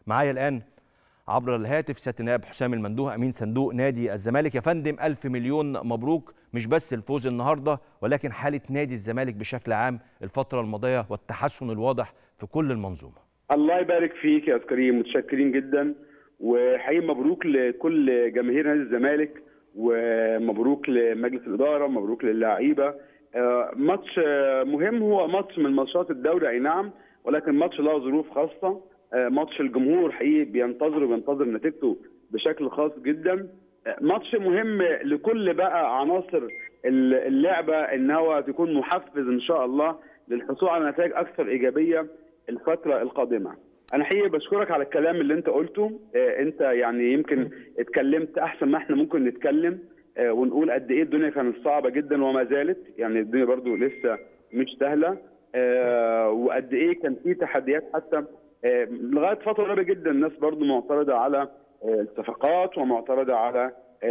معايا الان عبر الهاتف سياده النائب حسام المندوه امين صندوق نادي الزمالك يا فندم الف مليون مبروك مش بس الفوز النهارده ولكن حاله نادي الزمالك بشكل عام الفتره الماضيه والتحسن الواضح في كل المنظومه الله يبارك فيك يا كريم متشكرين جدا وحقيقي مبروك لكل جماهير نادي الزمالك ومبروك لمجلس الاداره مبروك للاعيبه ماتش مهم هو ماتش من ماتشات الدوري اي نعم ولكن ماتش له ظروف خاصه ماتش الجمهور حقيقي بينتظر وبينتظر نتيجته بشكل خاص جدا ماتش مهم لكل بقى عناصر اللعبه ان هو تكون محفز ان شاء الله للحصول على نتائج اكثر ايجابيه الفتره القادمه. انا حقيقي بشكرك على الكلام اللي انت قلته انت يعني يمكن اتكلمت احسن ما احنا ممكن نتكلم ونقول قد ايه الدنيا كانت صعبه جدا وما زالت يعني الدنيا برضو لسه مش سهله وقد ايه كان في تحديات حتى لغايه فتره قريبه جدا الناس برضو معترضه على الصفقات ومعترضه على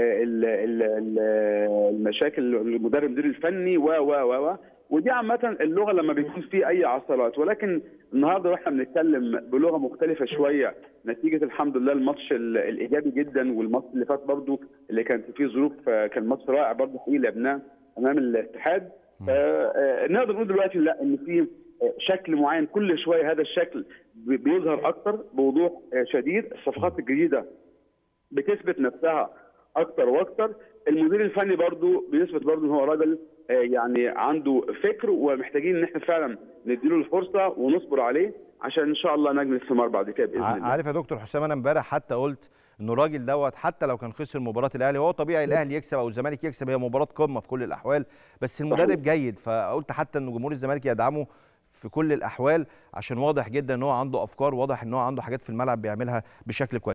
المشاكل المدرب المدير الفني و و و و ودي عامة اللغة لما بيكون في أي عثرات ولكن النهارده واحنا بنتكلم بلغة مختلفة شوية نتيجة الحمد لله الماتش الإيجابي جدا والماتش اللي فات برضو اللي كانت فيه ظروف كان ماتش رائع برضو حقيقي لعبناه أمام الاتحاد آه نقدر نقول دلوقتي لا إن في شكل معين كل شوية هذا الشكل بيظهر أكتر بوضوح شديد الصفقات الجديدة بتثبت نفسها أكتر وأكتر المدير الفني برضو بيثبت برضو ان هو راجل يعني عنده فكر ومحتاجين ان احنا فعلا نديله الفرصه ونصبر عليه عشان ان شاء الله نجني الثمار بعد كده باذن الله. عارف يا دكتور حسام انا امبارح حتى قلت انه الراجل دوت حتى لو كان خسر مباراه الاهلي هو طبيعي الاهلي يكسب او الزمالك يكسب هي مباراه قمه في كل الاحوال بس المدرب جيد فقلت حتى ان جمهور الزمالك يدعمه في كل الاحوال عشان واضح جدا ان هو عنده افكار واضح ان هو عنده حاجات في الملعب بيعملها بشكل كويس